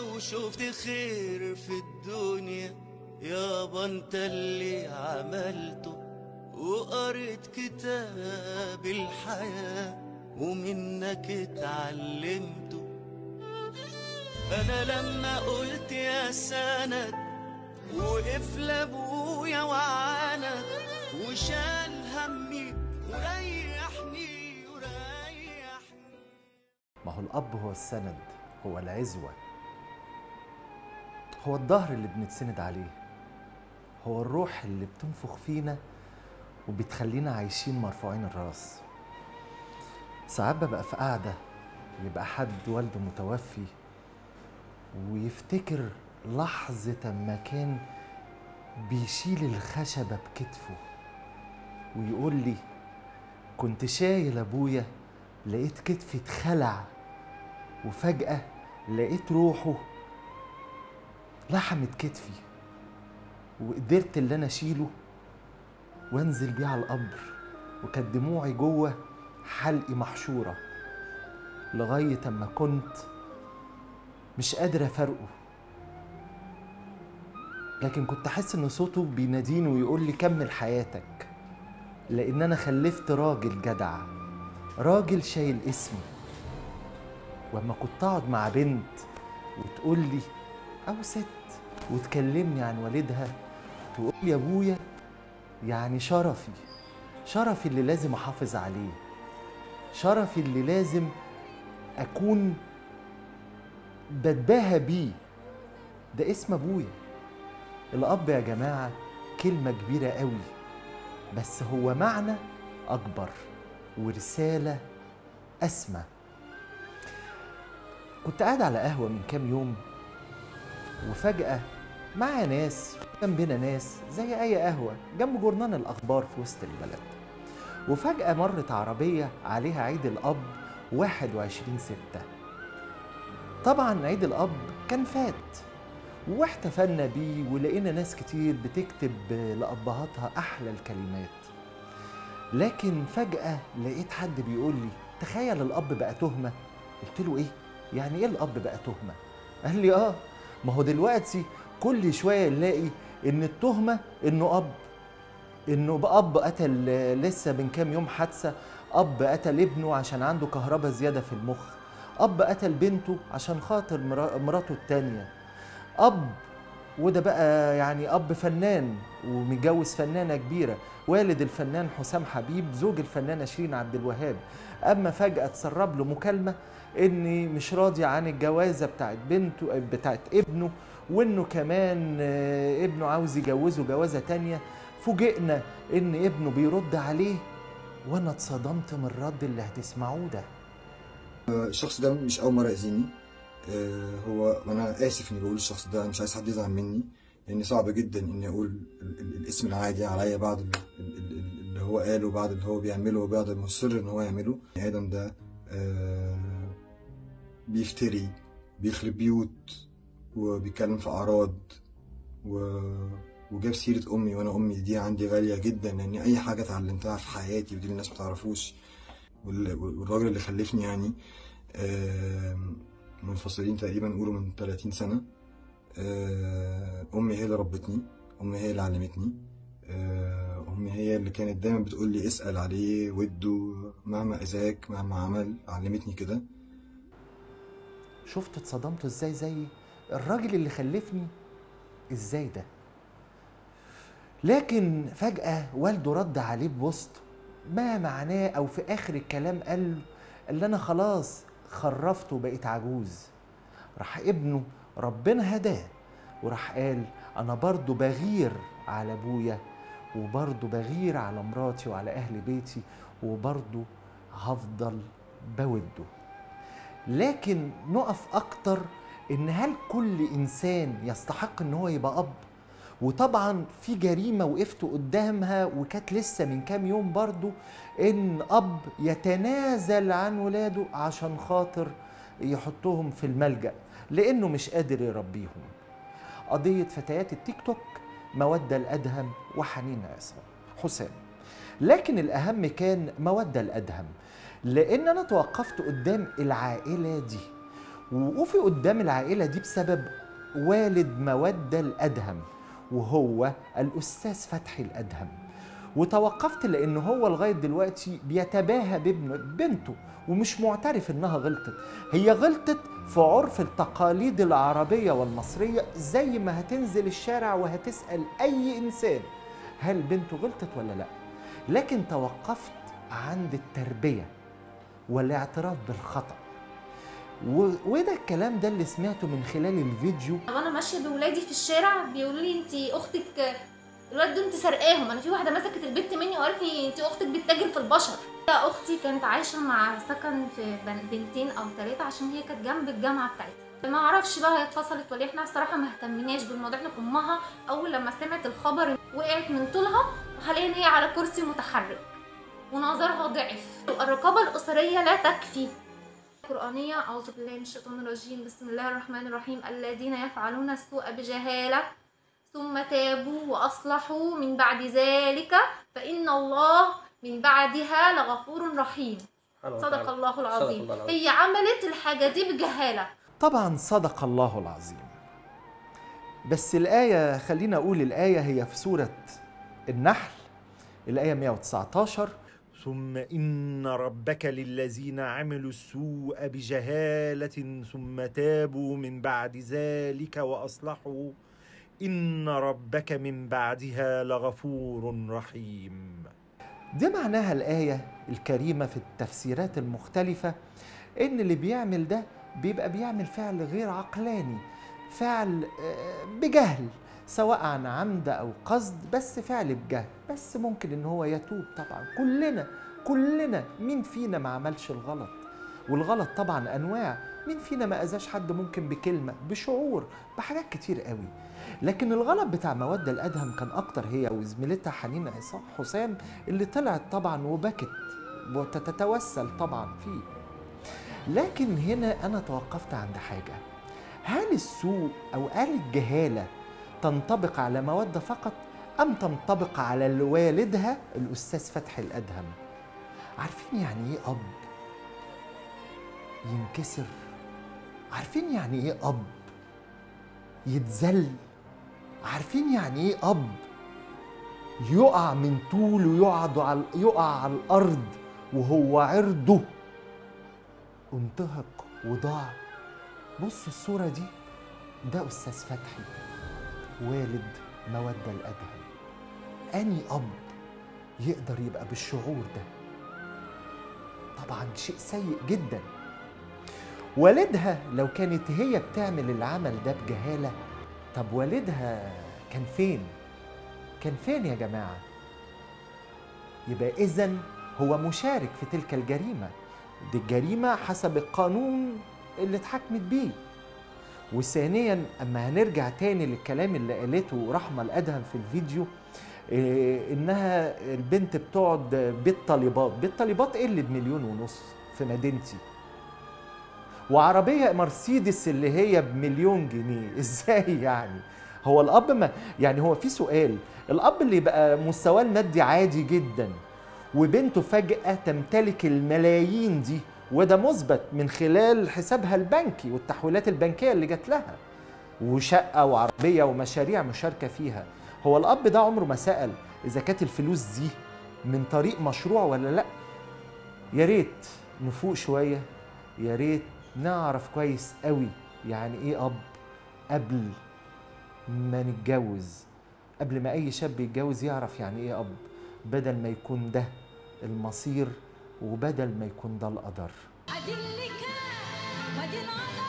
لو شفت خير في الدنيا يابا انت اللي عملته وقريت كتاب الحياة ومنك اتعلمته انا لما قلت يا سند وقف لابويا وعاند وشال همي وريحني وريحني ما هو الأب هو السند هو العزوة هو الظهر اللي بنتسند عليه هو الروح اللي بتنفخ فينا وبتخلينا عايشين مرفوعين الراس ساعات ببقى في قعدة يبقى حد والده متوفي ويفتكر لحظة ما كان بيشيل الخشبة بكتفه ويقول لي كنت شايل أبويا لقيت كتفي اتخلع وفجأة لقيت روحه لحمت كتفي وقدرت اللي أنا أشيله وأنزل بيه على القبر وكانت دموعي جوه حلقي محشورة لغاية أما كنت مش قادر أفرقه لكن كنت أحس إن صوته بيناديني ويقول لي كمل حياتك لأن أنا خلفت راجل جدع راجل شايل اسمي واما كنت اقعد مع بنت وتقول لي او ست وتكلمني عن والدها تقول لي يا ابويا يعني شرفي شرفي اللي لازم احافظ عليه شرفي اللي لازم اكون بتباهى بيه ده اسم ابويا الاب يا جماعه كلمه كبيره قوي بس هو معنى اكبر ورساله اسمى كنت قاعد على قهوه من كام يوم وفجاه معايا ناس جنبنا ناس زي اي قهوه جنب جورنال الاخبار في وسط البلد وفجاه مرت عربيه عليها عيد الاب 21 ستة طبعا عيد الاب كان فات واحتفلنا بيه ولقينا ناس كتير بتكتب لأبهاتها أحلى الكلمات لكن فجأة لقيت حد بيقول لي تخيل الأب بقى تهمة قلت له إيه؟ يعني إيه الأب بقى تهمة؟ قال لي آه ما هو دلوقتي كل شوية نلاقي إن التهمة إنه أب إنه أب قتل لسه من كام يوم حادثة أب قتل ابنه عشان عنده كهرباء زيادة في المخ أب قتل بنته عشان خاطر مرا- مراته التانية أب وده بقى يعني أب فنان ومتجوز فنانة كبيرة والد الفنان حسام حبيب زوج الفنانة شيرين عبد الوهاب أما فجأة تسرب له مكالمة إني مش راضي عن الجوازة بتاعت بنته بتاعت ابنه وإنه كمان آه، ابنه عاوز يجوزه جوازة تانية فوجئنا إن ابنه بيرد عليه وأنا اتصدمت من الرد اللي هتسمعوه ده الشخص ده مش اول مره يأذيني آه، هو وانا اسف اني بقول الشخص ده مش عايز حد يزعل مني لان صعب جدا اني اقول ال- ال- الاسم العادي عليا بعد ال- ال- ال- اللي هو قاله بعد اللي هو بيعمله وبعد المصر ان هو يعمله البني ادم ده آه، بيفتري بيخرب بيوت وبيتكلم في اعراض و... وجاب سيرة أمي وأنا أمي دي عندي غالية جدا لأن أي حاجة اتعلمتها في حياتي ودي الناس متعرفوش وال- والراجل اللي خلفني يعني آم، منفصلين تقريبا نقوله من 30 سنة آه، أمي هي اللي ربتني أمي هي اللي علمتني آه، أمي هي اللي كانت دايما بتقول لي اسأل عليه وده مهما أذاك مهما عمل علمتني كده شفت اتصدمت ازاي زيي الراجل اللي خلفني ازاي ده لكن فجأة والده رد عليه بوسط ما معناه او في اخر الكلام قال له اللي انا خلاص خرفت وبقيت عجوز راح ابنه ربنا هداه وراح قال انا برضو بغير على ابويا وبرضو بغير على مراتي وعلى اهل بيتي وبرضو هفضل بوده لكن نقف اكتر ان هل كل انسان يستحق ان هو يبقى اب وطبعا في جريمه وقفت قدامها وكانت لسه من كام يوم برضو ان اب يتنازل عن ولاده عشان خاطر يحطهم في الملجا لانه مش قادر يربيهم قضيه فتيات التيك توك موده الادهم وحنين عصام حسام لكن الاهم كان موده الادهم لان انا توقفت قدام العائله دي ووقوفي قدام العائلة دي بسبب والد مودة الأدهم وهو الأستاذ فتحي الأدهم وتوقفت لأن هو لغاية دلوقتي بيتباهى بابن بنته ومش معترف إنها غلطت هي غلطت في عرف التقاليد العربية والمصرية زي ما هتنزل الشارع وهتسأل أي إنسان هل بنته غلطت ولا لأ لكن توقفت عند التربية والاعتراف بالخطأ و... وده الكلام ده اللي سمعته من خلال الفيديو وانا ماشيه بولادي في الشارع بيقولوا لي انت اختك الواد دول انت سرقاهم انا في واحده مسكت البت مني وقالت لي انت اختك بتتاجر في البشر يا اختي كانت عايشه مع سكن في بن- بنتين او ثلاثه عشان هي كانت جنب الجامعه بتاعتها ما اعرفش بقى هي اتفصلت ولا إيه. احنا بصراحه ما اهتمناش بالموضوع احنا امها اول لما سمعت الخبر وقعت من طولها وحاليا هي على كرسي متحرك ونظرها ضعف الرقابه الاسريه لا تكفي القرآنية أعوذ بالله من الشيطان الرجيم بسم الله الرحمن الرحيم الذين يفعلون السوء بجهالة ثم تابوا وأصلحوا من بعد ذلك فإن الله من بعدها لغفور رحيم صدق الله العظيم الله العظيم. هي عملت الحاجة دي بجهالة طبعا صدق الله العظيم بس الآية خلينا أقول الآية هي في سورة النحل الآية 119 ثم إن ربك للذين عملوا السوء بجهالة ثم تابوا من بعد ذلك وأصلحوا إن ربك من بعدها لغفور رحيم ده معناها الآية الكريمة في التفسيرات المختلفة إن اللي بيعمل ده بيبقى بيعمل فعل غير عقلاني فعل آه، بجهل سواء عن عمد أو قصد بس فعل بجهل بس ممكن إن هو يتوب طبعا كلنا كلنا مين فينا ما عملش الغلط والغلط طبعا أنواع مين فينا ما أذاش حد ممكن بكلمة بشعور بحاجات كتير قوي لكن الغلط بتاع مودة الأدهم كان أكتر هي وزميلتها حنين عصام حسام اللي طلعت طبعا وبكت وتتوسل طبعا فيه لكن هنا أنا توقفت عند حاجة هل السوء أو هل الجهالة تنطبق على مودة فقط أم تنطبق على والدها الأستاذ فتحي الأدهم عارفين يعني إيه أب ينكسر عارفين يعني إيه أب يتذل عارفين يعني إيه أب يقع من طول ويقعد على يقع على الأرض وهو عرضه انتهك وضاع بص الصورة دي ده أستاذ فتحي والد مودة الأدهم أني أب يقدر يبقى بالشعور ده طبعا شيء سيء جدا والدها لو كانت هي بتعمل العمل ده بجهالة طب والدها كان فين كان فين يا جماعة يبقى إذن هو مشارك في تلك الجريمة دي الجريمة حسب القانون اللي اتحكمت بيه وثانيا اما هنرجع تاني للكلام اللي قالته رحمة الأدهم في الفيديو إيه انها البنت بتقعد بيت طالبات بيت طالبات ايه اللي بمليون ونص في مدينتي وعربية مرسيدس اللي هي بمليون جنيه ازاي يعني هو الاب ما يعني هو في سؤال الاب اللي بقى مستواه المادي عادي جدا وبنته فجأة تمتلك الملايين دي وده مثبت من خلال حسابها البنكي والتحويلات البنكية اللي جات لها وشقة وعربية ومشاريع مشاركة فيها هو الأب ده عمره ما سأل إذا كانت الفلوس دي من طريق مشروع ولا لأ يا ريت نفوق شوية يا ريت نعرف كويس قوي يعني إيه أب قبل ما نتجوز قبل ما أي شاب يتجوز يعرف يعني إيه أب بدل ما يكون ده المصير وبدل ما يكون ده القدر أدلك قد انعطى